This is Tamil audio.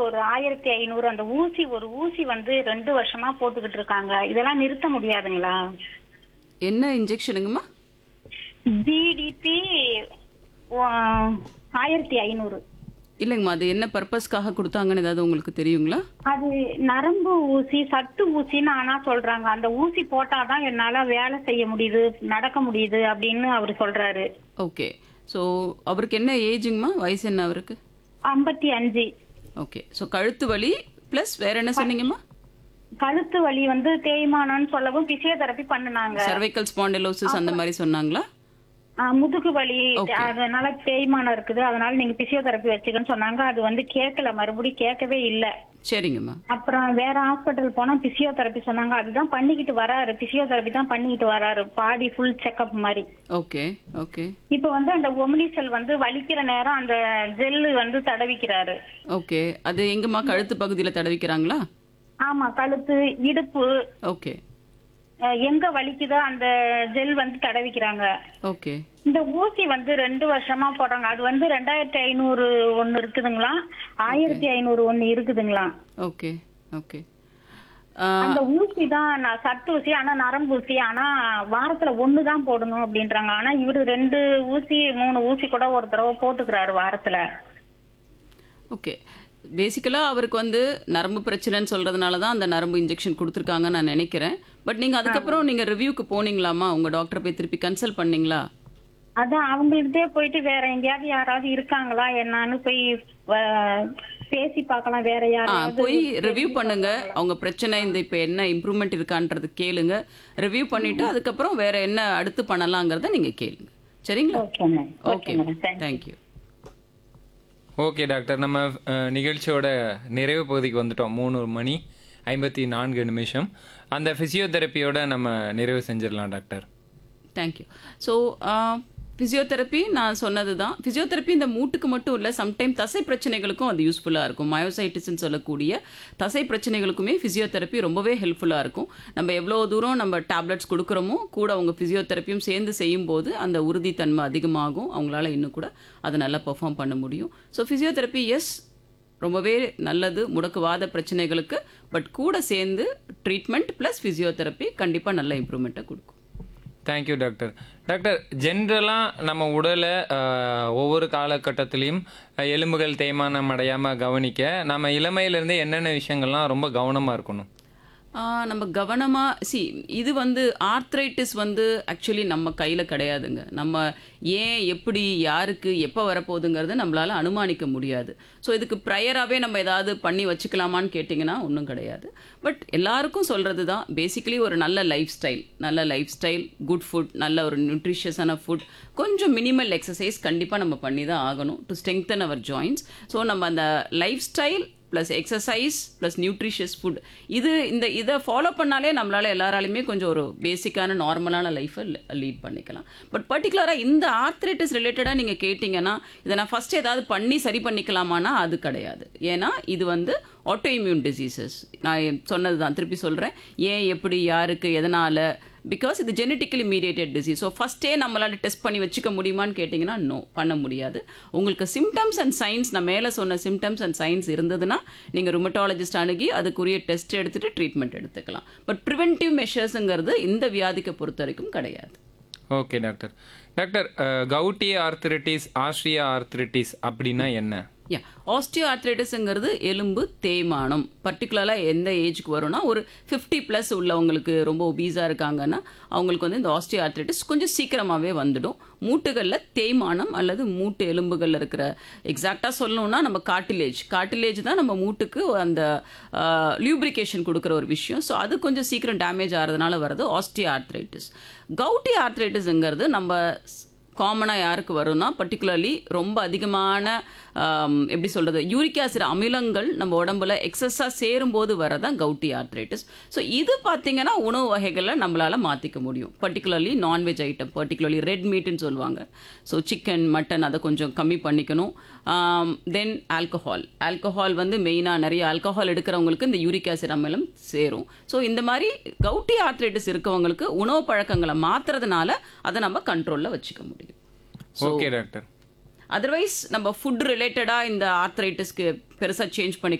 ஒரு ஆயிரத்தி ஐநூறு அந்த ஊசி ஒரு ஊசி வந்து ரெண்டு வருஷமா போட்டுக்கிட்டு இருக்காங்க இதெல்லாம் நிறுத்த முடியாதுங்களா என்ன இன்ஜெக்ஷனுங்கம்மா ஜிடிபி ஆயிரத்தி ஐநூறு இல்லைங்கம்மா அது என்ன பர்பஸ்க்காக கொடுத்தாங்கன்னு ஏதாவது உங்களுக்கு தெரியுங்களா அது நரம்பு ஊசி சத்து ஊசின்னு ஆனா சொல்றாங்க அந்த ஊசி போட்டாதான் என்னால வேலை செய்ய முடியுது நடக்க முடியுது அப்படின்னு அவர் சொல்றாரு ஓகே ஸோ அவருக்கு என்ன ஏஜுங்கம்மா வயசு என்ன அவருக்கு ஐம்பத்தி அஞ்சு ஓகே ஸோ கழுத்து வலி ப்ளஸ் வேற என்ன சொன்னீங்கம்மா கழுத்து வலி வந்து தேய்மானம்னு சொல்லவும் பிசியோதெரபி பண்ணுனாங்க சர்வைக்கல் ஸ்பாண்டிலோசிஸ் அந்த மாதிரி சொன்னாங்களா ஆ, முதுகு வலி அதனால தேய்மானம் இருக்குது அதனால நீங்க பிசியோதெரபி வச்சுக்கன்னு சொன்னாங்க அது வந்து கேட்கல மறுபடியும் கேட்கவே இல்ல சரிங்கம்மா அப்புறம் வேற ஹாஸ்பிட்டல் போனா பிசியோதெரபி சொன்னாங்க அதுதான் பண்ணிக்கிட்டு வராரு பிசியோதெரபி தான் பண்ணிக்கிட்டு வராரு பாடி ஃபுல் செக்அப் மாதிரி ஓகே ஓகே இப்ப வந்து அந்த ஒமினிசல் வந்து வலிக்கிற நேரம் அந்த ஜெல்லு வந்து தடவிக்கிறாரு ஓகே அது எங்கம்மா கழுத்து பகுதியில் தடவிக்கிறாங்களா ஆமா கழுத்து இடுப்பு ஓகே அஹ், எங்க வலிக்குதோ அந்த ஜெல் வந்து தடவிக்கிறாங்க ஓகே இந்த ஊசி வந்து ரெண்டு வருஷமா போடுறாங்க அது வந்து ரெண்டாயிரத்தி ஐநூறு ஒண்ணு இருக்குதுங்களா ஆயிரத்தி ஐநூறு ஒண்ணு இருக்குதுங்களா ஓகே ஓகே அந்த ஊசி தான் நான் சத்து ஊசி ஆனா நரம்பு ஊசி ஆனா வாரத்துல ஒண்ணு தான் போடணும் அப்படின்றாங்க ஆனா இவரு ரெண்டு ஊசி மூணு ஊசி கூட ஒரு தடவை போட்டுக்கிறாரு வாரத்துல ஓகே பேசிக்கலாக அவருக்கு வந்து நரம்பு பிரச்சனைன்னு சொல்கிறதுனால தான் அந்த நரம்பு இன்ஜெக்ஷன் கொடுத்துருக்காங்கன்னு நான் நினைக்கிறேன் பட் நீங்கள் அதுக்கப்புறம் நீங்கள் ரிவ்யூக்கு போனீங்களாமா உங்கள் டாக்டரை போய் திருப்பி கன்சல்ட் பண்ணீங்களா அதான் அவங்கள்ட்டே போயிட்டு வேற எங்கேயாவது யாராவது இருக்காங்களா என்னன்னு போய் அஹ், பேசி பார்க்கலாம் வேற ஆ யாராவது போய் ரிவ்யூ பண்ணுங்க அவங்க பிரச்சனை இந்த இப்போ என்ன இம்ப்ரூவ்மெண்ட் இருக்கான்றது கேளுங்க ரிவ்யூ பண்ணிட்டு அதுக்கப்புறம் வேற என்ன அடுத்து பண்ணலாங்கிறத நீங்கள் கேளுங்க சரிங்களா okay ma'am okay okay madam thanks thank you okay doctor நம்ம அஹ், நிகழ்ச்சியோட நிறைவு பகுதிக்கு வந்துட்டோம் மூணு மணி ஐம்பத்தி நான்கு நிமிஷம் அந்த ஃபிசியோதெரப்பியோட நம்ம நிறைவு செஞ்சிடலாம் டாக்டர் தேங்க்யூ ஸோ ஃபிசியோதெரப்பி நான் சொன்னது தான் ஃபிசியோதெரப்பி இந்த மூட்டுக்கு மட்டும் இல்லை சம்டைம் தசை பிரச்சனைகளுக்கும் அது யூஸ்ஃபுல்லாக இருக்கும் மயோசைட்டிஸ்ன்னு சொல்லக்கூடிய தசை பிரச்சனைகளுக்குமே ஃபிசியோதெரப்பி ரொம்பவே ஹெல்ப்ஃபுல்லாக இருக்கும் நம்ம எவ்வளோ தூரம் நம்ம டேப்லெட்ஸ் கொடுக்குறோமோ கூட அவங்க ஃபிசியோதெரப்பியும் சேர்ந்து செய்யும்போது அந்த உறுதித்தன்மை அதிகமாகும் அவங்களால இன்னும் கூட அதை நல்லா பெர்ஃபார்ம் பண்ண முடியும் ஸோ ஃபிசியோதெரப்பி எஸ் ரொம்பவே நல்லது முடக்குவாத பிரச்சனைகளுக்கு பட் கூட சேர்ந்து ட்ரீட்மெண்ட் ப்ளஸ் ஃபிசியோதெரப்பி கண்டிப்பாக நல்ல இம்ப்ரூவ்மெண்ட்டை கொடுக்கும் தேங்க்யூ டாக்டர் டாக்டர் ஜென்ரலாக நம்ம உடலை அஹ், ஒவ்வொரு காலகட்டத்திலையும் அஹ், எலும்புகள் தேய்மானம் அடையாமல் கவனிக்க நம்ம இளமையிலேருந்தே என்னென்ன விஷயங்கள்லாம் ரொம்ப கவனமாக இருக்கணும் ஆ, நம்ம கவனமாக சி இது வந்து ஆர்த்ரைட்டிஸ் வந்து ஆக்சுவலி நம்ம கையில் கிடையாதுங்க நம்ம ஏன் எப்படி யாருக்கு எப்போ வரப்போகுதுங்கிறது நம்மளால அனுமானிக்க முடியாது ஸோ இதுக்கு ப்ரையராகவே நம்ம ஏதாவது பண்ணி வச்சுக்கலாமான்னு கேட்டிங்கன்னா ஒன்றும் கிடையாது பட் எல்லாருக்கும் சொல்கிறது தான் பேசிக்கலி ஒரு நல்ல லைஃப் ஸ்டைல் நல்ல லைஃப் ஸ்டைல் குட் ஃபுட் நல்ல ஒரு நியூட்ரிஷியஸான ஃபுட் கொஞ்சம் மினிமல் எக்ஸசைஸ் கண்டிப்பாக நம்ம பண்ணி தான் ஆகணும் to strengthen our joints so நம்ம அந்த lifestyle plus exercise plus nutritious food இது இந்த இதை ஃபாலோ பண்ணாலே நம்மளால எல்லாராலையுமே கொஞ்சம் ஒரு பேசிக்கான நார்மலான லைஃப்பை லீட் பண்ணிக்கலாம் பட் பர்டிகுலராக இந்த ஆர்த்ரைட்டிஸ் ரிலேட்டடாக நீங்கள் கேட்டிங்கன்னா இதை நான் ஃபஸ்ட்டு ஏதாவது பண்ணி சரி பண்ணிக்கலாமான்னா அது கிடையாது ஏன்னா இது வந்து ஆட்டோ இம்யூன் டிசீசஸ் நான் சொன்னது தான் திருப்பி சொல்கிறேன் ஏன் எப்படி யாருக்கு எதனால் பிகாஸ் இது ஜெனட்டிக்கலி மீடியேட்டட் டிசீஸ் ஸோ ஃபஸ்ட்டே நம்மளால டெஸ்ட் பண்ணி வச்சுக்க முடியுமான்னு கேட்டிங்கன்னா நோ பண்ண முடியாது உங்களுக்கு சிம்டம்ஸ் அண்ட் சைன்ஸ் நான் மேலே சொன்ன சிம்டம்ஸ் அண்ட் சைன்ஸ் இருந்ததுன்னா நீங்கள் ருமட்டாலஜிஸ்ட் அணுகி அதுக்குரிய டெஸ்ட் எடுத்துட்டு ட்ரீட்மெண்ட் எடுத்துக்கலாம் பட் ப்ரிவென்டிவ் மெஷர்ஸுங்கிறது இந்த வியாதிக்கு பொறுத்த வரைக்கும் கிடையாது okay doctor doctor gouty arthritis osteoarthritis அப்படின்னா என்ன யா ஆஸ்டியோ ஆர்த்ரைட்டிஸுங்கிறது எலும்பு தேய்மானம் பர்டிகுலராக எந்த ஏஜுக்கு வரும்னா ஒரு ஃபிஃப்டி ப்ளஸ் உள்ளவங்களுக்கு ரொம்ப ஒபீஸாக இருக்காங்கன்னா அவங்களுக்கு வந்து இந்த ஆஸ்டியோ ஆர்த்ரைட்டிஸ் கொஞ்சம் சீக்கிரமாகவே வந்துடும் மூட்டுகளில் தேய்மானம் அல்லது மூட்டு எலும்புகளில் இருக்கிற எக்ஸாக்டாக சொல்லணும்னா நம்ம காட்டிலேஜ் காட்டிலேஜ் தான் நம்ம மூட்டுக்கு அந்த லியூப்ரிகேஷன் கொடுக்குற ஒரு விஷயம் ஸோ அது கொஞ்சம் சீக்கிரம் டேமேஜ் ஆகிறதுனால வர்றது ஆஸ்டியோ ஆர்த்ரைட்டிஸ் கவுட்டி ஆர்த்ரைட்டிஸுங்கிறது நம்ம காமனாக யாருக்கு வரும்னா பர்டிகுலர்லி ரொம்ப அதிகமான ஆம், எப்படி சொல்கிறது யூரிக் ஆசிட் அமிலங்கள் நம்ம உடம்புல எக்ஸஸாக சேரும்போது வரதான் கவுட்டி ஆர்த்ரைட்டிஸ் ஸோ இது பார்த்தீங்கன்னா உணவு வகைகளை நம்மளால் மாற்றிக்க முடியும் particularly non veg item particularly red மீட்டுன்னு சொல்லுவாங்க ஸோ சிக்கன் மட்டன் அதை கொஞ்சம் கம்மி பண்ணிக்கணும் தென் ஆல்கஹால் ஆல்கஹால் வந்து மெயினாக நிறைய ஆல்கஹால் எடுக்கிறவங்களுக்கு இந்த யூரிக் ஆசிட் அமிலம் சேரும் ஸோ இந்த மாதிரி கவுட்டி ஆர்த்ரைட்டிஸ் இருக்கவங்களுக்கு உணவு பழக்கங்களை மாற்றுறதுனால அதை நம்ம கண்ட்ரோலில் வச்சுக்க முடியும் ஓகே டாக்டர் அதர்வைஸ் நம்ம ஃபுட் ரிலேட்டடாக இந்த ஆர்த்ரைட்டிஸ்க்கு பெருசாக சேஞ்ச் பண்ணிக்க